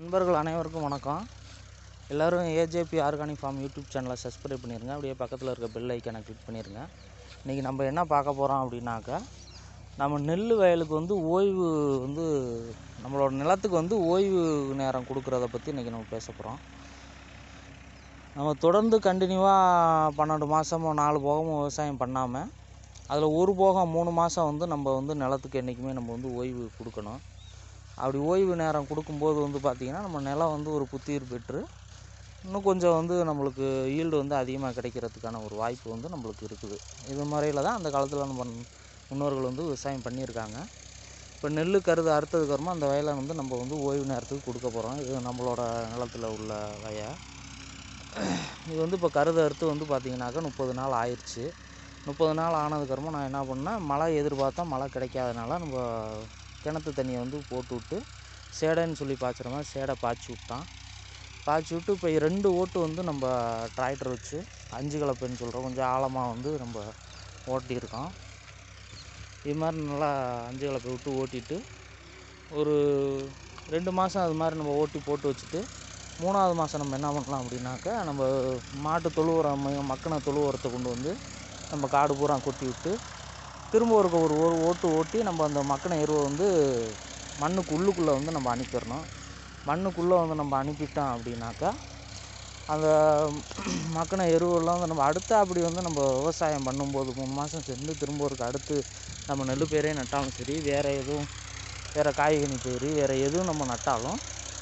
நண்பர்கள் அனைவருக்கும் வணக்கம் எல்லோரும் ஏஜேபி ஆர்கானிக் ஃபார்ம் யூடியூப் சேனலை சப்ஸ்கிரைப் பண்ணிடுங்க அப்படியே பக்கத்தில் இருக்க பெல் ஐக்கானை கிளிக் பண்ணிடுங்க இன்றைக்கி நம்ம என்ன பார்க்க போகிறோம் அப்படின்னாக்கா நம்ம நெல் வயலுக்கு வந்து ஓய்வு வந்து நம்மளோட நிலத்துக்கு வந்து ஓய்வு நேரம் கொடுக்குறத பற்றி இன்றைக்கி நம்ம பேச போகிறோம் நம்ம தொடர்ந்து கண்டினியூவாக பன்னெண்டு மாதமும் நாலு போகமும் விவசாயம் பண்ணாமல் அதில் ஒரு போகம் மூணு மாதம் வந்து நம்ம வந்து நிலத்துக்கு என்றைக்குமே நம்ம வந்து ஓய்வு கொடுக்கணும் அப்படி ஓய்வு நேரம் கொடுக்கும்போது வந்து பார்த்திங்கன்னா நம்ம நிலம் வந்து ஒரு புத்துயிர் பெற்று இன்னும் கொஞ்சம் வந்து நம்மளுக்கு ஈல்டு வந்து அதிகமாக கிடைக்கிறதுக்கான ஒரு வாய்ப்பு வந்து நம்மளுக்கு இருக்குது இது முறையில் தான் அந்த காலத்தில் நம்ம முன்னோர்கள் வந்து விவசாயம் பண்ணியிருக்காங்க இப்போ நெல் கருது அறுத்ததுக்கப்புறமா அந்த வயலை வந்து நம்ம வந்து ஓய்வு நேரத்துக்கு கொடுக்க போகிறோம் இது நம்மளோட நிலத்தில் உள்ள வய இது வந்து இப்போ கருது அறுத்து வந்து பார்த்திங்கனாக்கா முப்பது நாள் ஆயிடுச்சு முப்பது நாள் ஆனதுக்கப்புறமா நான் என்ன பண்ணேன் மழை எதிர்பார்த்தா மழை கிடைக்காதனால நம்ம கிணத்து தண்ணியை வந்து போட்டு விட்டு சேடைன்னு சொல்லி பாய்ச்சுற மாதிரி சேடை பாய்ச்சி விட்டான் பாய்ச்சி விட்டு இப்போ ரெண்டு ஓட்டு வந்து நம்ம டிராக்டர் வச்சு அஞ்சு கலப்பைன்னு சொல்கிறோம் கொஞ்சம் ஆழமாக வந்து நம்ம ஓட்டியிருக்கோம் இது மாதிரி நல்லா அஞ்சு கலப்பை விட்டு ஓட்டிட்டு ஒரு ரெண்டு மாதம் அது மாதிரி நம்ம ஓட்டி போட்டு வச்சுட்டு மூணாவது மாதம் நம்ம என்ன பண்ணலாம் அப்படின்னாக்கா நம்ம மாட்டு தொழு உரம் ம- மக்கின தொழு உரத்தை கொண்டு வந்து நம்ம காடு பூரா கொட்டி விட்டு திரும்ப ஒரு ஒரு ஒரு ஓட்டு ஓட்டி நம்ம அந்த மக்கின எருவை வந்து மண்ணுக்கு உள்ளுக்குள்ளே வந்து நம்ம அனுப்பிடணும் மண்ணுக்குள்ளே வந்து நம்ம அனுப்பிட்டோம் அப்படின்னாக்கா அந்த மக்கின எருவெல்லாம் வந்து நம்ம அடுத்த அப்படி வந்து நம்ம விவசாயம் பண்ணும்போது மூணு மாதம் சென்று திரும்ப ஒருக்கு அடுத்து நம்ம நெல் பயிரே நட்டாலும் சரி வேறு எதுவும் வேறு காய்கனி பயிர் வேறு எதுவும் நம்ம நட்டாலும்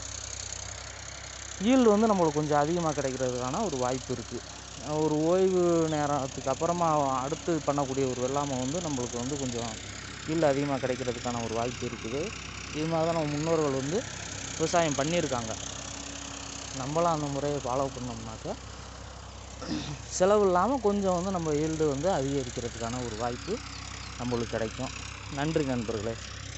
ஈல்டு வந்து நம்மளுக்கு கொஞ்சம் அதிகமாக கிடைக்கிறதுக்கான ஒரு வாய்ப்பு இருக்குது ஒரு ஓய்வு நேரத்துக்கு அப்புறமா அடுத்து பண்ணக்கூடிய ஒரு வெள்ளாமை வந்து நம்மளுக்கு வந்து கொஞ்சம் ஈல்டு அதிகமாக கிடைக்கிறதுக்கான ஒரு வாய்ப்பு இருக்குது இது மாதிரி தான் நம்ம முன்னோர்கள் வந்து விவசாயம் பண்ணியிருக்காங்க நம்மளும் அந்த முறையை ஃபாலோ பண்ணோம்னாக்கா செலவு இல்லாமல் கொஞ்சம் வந்து நம்ம ஈல்டு வந்து அதிகரிக்கிறதுக்கான ஒரு வாய்ப்பு நம்மளுக்கு கிடைக்கும் நன்றி நண்பர்களே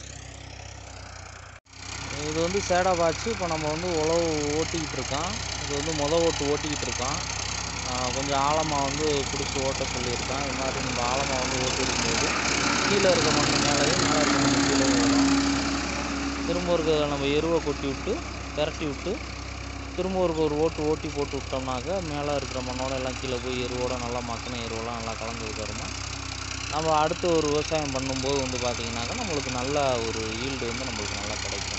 இது வந்து சேடை பாய்ச்சி இப்போ நம்ம வந்து உழவு ஓட்டிக்கிட்டு இருக்கோம் இது வந்து மொத ஓட்டு ஓட்டிக்கிட்டு இருக்கோம் ஆஹ் கொஞ்சம் ஆழமாக வந்து பிடிச்சி ஓட்ட சொல்லியிருக்கோம் இது மாதிரி நம்ம ஆழமாக வந்து ஓட்டி இருக்கும்போது கீழே இருக்க மண் மேலேயும் மேலே இருக்க மண் கீழே வரும் திரும்ப ஒரு நம்ம எருவை கொட்டி விட்டு பெரட்டி விட்டு திரும்ப ஒரு ஒரு ஓட்டு ஓட்டி போட்டு விட்டோம்னாக்க மேலே இருக்கிற மண்ணோட எல்லாம் கீழே போய் எருவோட நல்லா மக்கின எருவெல்லாம் நல்லா கலந்ததுக்கப்புறமா நம்ம அடுத்து ஒரு விவசாயம் பண்ணும்போது வந்து பார்த்திங்கனாக்கா நம்மளுக்கு நல்ல ஒரு ஈல்டு வந்து நம்மளுக்கு நல்லா கிடைக்கும்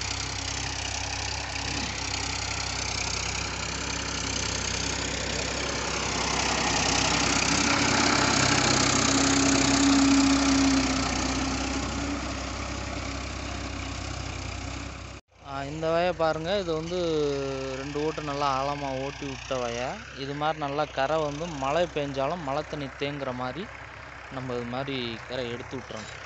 ஆ, இந்த வய பாருங்கள் இது வந்து ரெண்டு ஓட்டு நல்லா ஆழமாக ஓட்டி விட்ட வய இது மாதிரி நல்லா கரை வந்து மழை பெஞ்சாலும் மழை தண்ணி தேங்குற மாதிரி நம்ம இது மாதிரி கரை எடுத்து விட்டுறணும்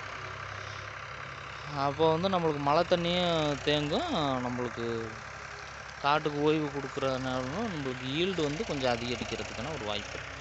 அப்போ வந்து நம்மளுக்கு மழை தண்ணியும் தேங்கும் நம்மளுக்கு காட்டுக்கு ஓய்வு கொடுக்குறதுனாலும் நம்மளுக்கு ஈல்டு வந்து கொஞ்சம் அதிகரிக்கிறதுக்கான ஒரு வாய்ப்பு இருக்கு.